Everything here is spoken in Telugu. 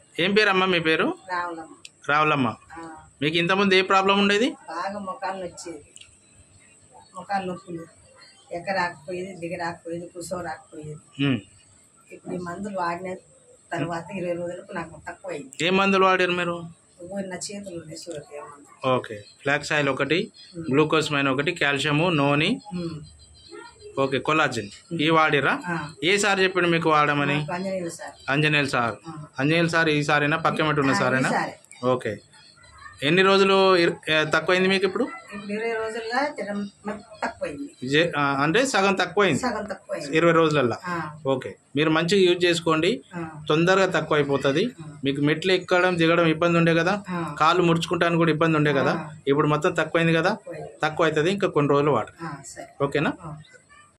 ఏం పేరు అమ్మ మీ పేరు రావులమ్మ రావులమ్మ ఆ, మీకు ఇంతకుముందు ఏ ప్రాబ్లం ఉండేది బాగా ముఖాలు వచ్చేది ముఖాలు నొప్పులు ఎక్కడ రాకపోయేది దిగ రాకపోయేది కూర్చో రాకపోయేది ఉమ్. ఇప్పుడు ఈ మందులు వాడిన తర్వాత ఇరవై రోజులకు నాకు తక్కువ అయింది ఏ మందులు వాడారు మీరు నువ్వు నా చేతులు ఉన్నాయి చూడక ఏ మందు ఓకే ఫ్లాక్స్ ఆయిల్ ఒకటి గ్లూకోజ్ మైన్ ఒకటి కాల్షియము నూనె ఉమ్. ఓకే కొలాజిన్ ఇవి వాడిరా ఆ, ఏ సార్ చెప్పిండు మీకు వాడమని నాకు ఆంజనేయులు సార్ అంజనేయులు సార్ ఆ. అంజనేయులు సార్ ఈ సారేనా పక్కమెట్టు ఉన్న సారేనా సరే ఓకే ఎన్ని రోజులు ఇర్- ఏ, తక్కువైంది మీకు ఇప్పుడు ఇప్పుడు ఇరవై రోజుల్లో జనం నాకు తక్కువ అయింది జే- ఆ, అంటే సగం తక్కువైంది సగం తక్కువ అయింది ఇరవై రోజులల్లో ఆ, ఓకే మీరు మంచిగా యూజ్ చేసుకోండి ఆ, తొందరగా తక్కువ అయిపోతుంది మీకు మెట్లు ఎక్కడం దిగడం ఇబ్బంది ఉండే కదా ఆ, కాళ్ళు ముడుచుకుంటానికి కూడా ఇబ్బంది ఉండే కదా ఇప్పుడు మొత్తం తక్కువైంది కదా తక్కువ అయింది. తక్కువ అవుతుంది ఇంకా కొన్ని రోజులు వాడు ఆ, సరే ఓకేనా ఆ.